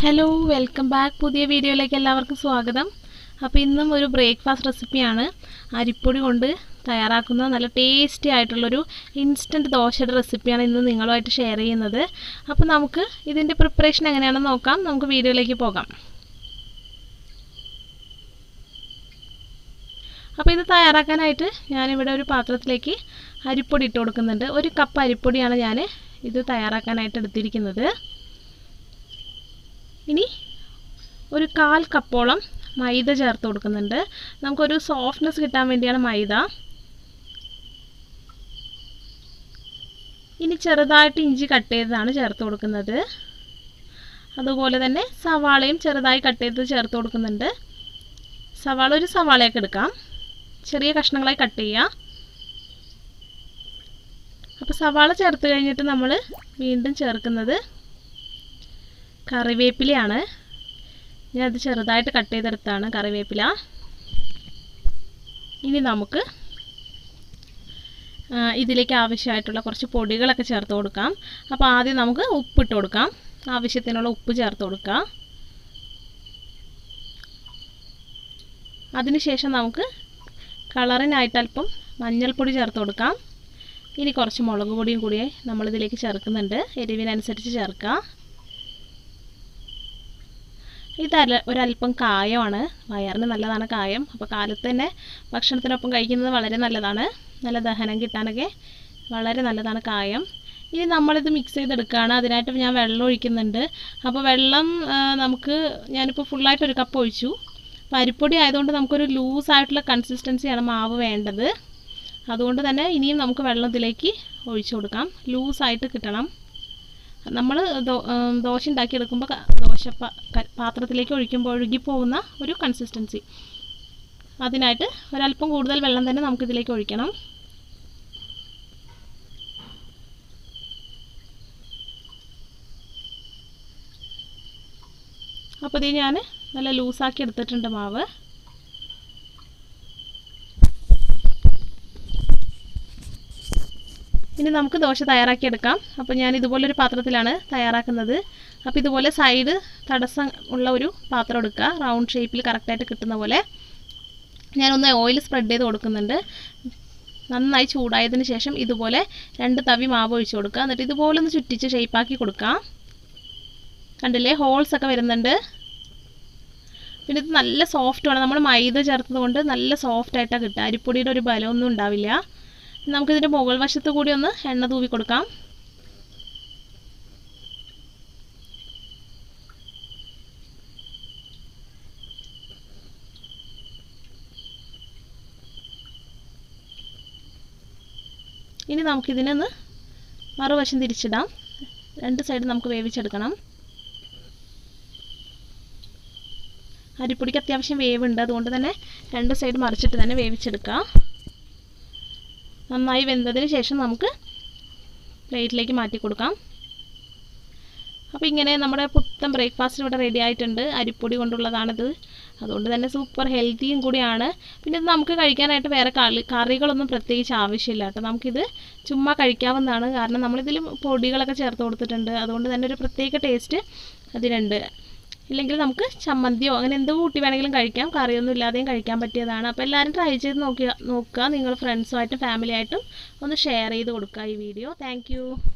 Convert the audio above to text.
hello welcome back പുതിയ വീഡിയോയിലേക്ക് എല്ലാവർക്കും സ്വാഗതം അപ്പോൾ ഇന്നും ഒരു ബ്രേക്ക്ഫാസ്റ്റ് റെസിപ്പിയാണ് അരിപ്പൊടി കൊണ്ട് തയ്യാറാക്കുന്ന നല്ല ടേസ്റ്റി ആയിട്ടുള്ളൊരു ഇൻസ്റ്റൻറ്റ് ദോശയുടെ റെസിപ്പിയാണ് ഇന്ന് നിങ്ങളുമായിട്ട് ഷെയർ ചെയ്യുന്നത് അപ്പോൾ നമുക്ക് ഇതിൻ്റെ പ്രിപ്പറേഷൻ എങ്ങനെയാണെന്ന് നോക്കാം നമുക്ക് വീഡിയോയിലേക്ക് പോകാം അപ്പോൾ ഇത് തയ്യാറാക്കാനായിട്ട് ഞാനിവിടെ ഒരു പാത്രത്തിലേക്ക് അരിപ്പൊടി ഇട്ട് കൊടുക്കുന്നുണ്ട് ഒരു കപ്പ് അരിപ്പൊടിയാണ് ഞാൻ ഇത് തയ്യാറാക്കാനായിട്ട് എടുത്തിരിക്കുന്നത് ഇനി ഒരു കാൽ കപ്പോളം മൈദ ചേർത്ത് കൊടുക്കുന്നുണ്ട് നമുക്കൊരു സോഫ്റ്റ്നെസ് കിട്ടാൻ വേണ്ടിയാണ് മൈദ ഇനി ചെറുതായിട്ട് ഇഞ്ചി കട്ട് ചെയ്തതാണ് ചേർത്ത് കൊടുക്കുന്നത് അതുപോലെ തന്നെ സവാളയും ചെറുതായി കട്ട് ചെയ്ത് ചേർത്ത് കൊടുക്കുന്നുണ്ട് സവാള ഒരു സവാളയൊക്കെ എടുക്കാം ചെറിയ കഷ്ണങ്ങളായി കട്ട് ചെയ്യുക അപ്പോൾ സവാള ചേർത്ത് കഴിഞ്ഞിട്ട് നമ്മൾ വീണ്ടും ചേർക്കുന്നത് കറിവേപ്പിലയാണ് ഞാൻ അത് ചെറുതായിട്ട് കട്ട് ചെയ്തെടുത്താണ് കറിവേപ്പില ഇനി നമുക്ക് ഇതിലേക്ക് ആവശ്യമായിട്ടുള്ള കുറച്ച് പൊടികളൊക്കെ ചേർത്ത് കൊടുക്കാം അപ്പോൾ ആദ്യം നമുക്ക് ഉപ്പിട്ട് കൊടുക്കാം ആവശ്യത്തിനുള്ള ഉപ്പ് ചേർത്ത് കൊടുക്കാം അതിനുശേഷം നമുക്ക് കളറിനായിട്ട് അല്പം മഞ്ഞൾപ്പൊടി ചേർത്ത് കൊടുക്കാം ഇനി കുറച്ച് മുളക് പൊടിയും കൂടി നമ്മളിതിലേക്ക് ചേർക്കുന്നുണ്ട് എരിവിനനുസരിച്ച് ചേർക്കാം ഇതല്ല ഒരല്പം കായമാണ് വയറിന് നല്ലതാണ് കായം അപ്പോൾ കാലത്ത് തന്നെ ഭക്ഷണത്തിനൊപ്പം കഴിക്കുന്നത് വളരെ നല്ലതാണ് നല്ല ദഹനം കിട്ടാനൊക്കെ വളരെ നല്ലതാണ് കായം ഇനി നമ്മളിത് മിക്സ് ചെയ്തെടുക്കുകയാണ് അതിനായിട്ട് ഞാൻ വെള്ളം ഒഴിക്കുന്നുണ്ട് അപ്പോൾ വെള്ളം നമുക്ക് ഞാനിപ്പോൾ ഫുള്ളായിട്ട് ഒരു കപ്പ് ഒഴിച്ചു അപ്പോൾ അരിപ്പൊടി ആയതുകൊണ്ട് നമുക്കൊരു ലൂസായിട്ടുള്ള കൺസിസ്റ്റൻസിയാണ് മാവ് വേണ്ടത് അതുകൊണ്ട് തന്നെ ഇനിയും നമുക്ക് വെള്ളം ഇതിലേക്ക് ഒഴിച്ചു കൊടുക്കാം ലൂസായിട്ട് കിട്ടണം നമ്മൾ ദോശ ഉണ്ടാക്കിയെടുക്കുമ്പോൾ ദോശ പാത്രത്തിലേക്ക് ഒഴിക്കുമ്പോൾ ഒഴുകിപ്പോകുന്ന ഒരു കൺസിസ്റ്റൻസി അതിനായിട്ട് ഒരല്പം കൂടുതൽ വെള്ളം തന്നെ നമുക്കിതിലേക്ക് ഒഴിക്കണം അപ്പോൾ ഇത് ഞാൻ നല്ല ലൂസാക്കി എടുത്തിട്ടുണ്ട് മാവ് ഇനി നമുക്ക് ദോശ തയ്യാറാക്കിയെടുക്കാം അപ്പോൾ ഞാൻ ഇതുപോലൊരു പാത്രത്തിലാണ് തയ്യാറാക്കുന്നത് അപ്പോൾ ഇതുപോലെ സൈഡ് തടസ്സം ഉള്ള ഒരു പാത്രം എടുക്കുക റൗണ്ട് ഷേപ്പിൽ കറക്റ്റായിട്ട് കിട്ടുന്ന പോലെ ഞാനൊന്ന് ഓയിൽ സ്പ്രെഡ് ചെയ്ത് കൊടുക്കുന്നുണ്ട് നന്നായി ചൂടായതിന് ശേഷം ഇതുപോലെ രണ്ട് തവി മാവ് ഒഴിച്ച് കൊടുക്കുക എന്നിട്ട് ഇതുപോലെ ഒന്ന് ചുറ്റിച്ച് ഷേപ്പാക്കി കൊടുക്കാം കണ്ടില്ലേ ഹോൾസ് ഒക്കെ വരുന്നുണ്ട് പിന്നെ ഇത് നല്ല സോഫ്റ്റുമാണ് നമ്മൾ മൈദ ചേർത്തത് കൊണ്ട് നല്ല സോഫ്റ്റ് ആയിട്ടാണ് കിട്ടുക അരിപ്പൊടിയുടെ ഒരു ബലമൊന്നും ഉണ്ടാവില്ല നമുക്കിതിൻ്റെ മുകൾ വശത്ത് കൂടി ഒന്ന് എണ്ണ തൂവി കൊടുക്കാം ഇനി നമുക്കിതിനൊന്ന് മറുവശം തിരിച്ചിടാം രണ്ട് സൈഡ് നമുക്ക് വേവിച്ചെടുക്കണം അരിപ്പൊടിക്ക് അത്യാവശ്യം വേവുണ്ട് അതുകൊണ്ട് തന്നെ രണ്ട് സൈഡ് മറിച്ചിട്ട് തന്നെ വേവിച്ചെടുക്കാം നന്നായി വെന്തതിന് ശേഷം നമുക്ക് പ്ലേറ്റിലേക്ക് മാറ്റി കൊടുക്കാം അപ്പോൾ ഇങ്ങനെ നമ്മുടെ പുത്തൻ ബ്രേക്ക്ഫാസ്റ്റ് ഇവിടെ റെഡി ആയിട്ടുണ്ട് അരിപ്പൊടി കൊണ്ടുള്ളതാണിത് അതുകൊണ്ട് തന്നെ സൂപ്പർ ഹെൽത്തിയും കൂടിയാണ് പിന്നെ ഇത് നമുക്ക് കഴിക്കാനായിട്ട് വേറെ കളി കറികളൊന്നും പ്രത്യേകിച്ച് ആവശ്യമില്ല കേട്ടോ നമുക്കിത് ചുമ്മാ കഴിക്കാവുന്നതാണ് കാരണം നമ്മളിതിൽ പൊടികളൊക്കെ ചേർത്ത് കൊടുത്തിട്ടുണ്ട് അതുകൊണ്ട് തന്നെ ഒരു പ്രത്യേക ടേസ്റ്റ് അതിനുണ്ട് ഇല്ലെങ്കിൽ നമുക്ക് ചമ്മന്തിയോ അങ്ങനെ എന്ത് കൂട്ടി വേണമെങ്കിലും കഴിക്കാം കറിയൊന്നും ഇല്ലാതെയും കഴിക്കാൻ പറ്റിയതാണ് അപ്പോൾ എല്ലാവരും ട്രൈ ചെയ്ത് നോക്കുക നോക്കുക നിങ്ങൾ ഫ്രണ്ട്സുമായിട്ടും ഫാമിലിയായിട്ടും ഒന്ന് ഷെയർ ചെയ്ത് കൊടുക്കുക ഈ വീഡിയോ താങ്ക്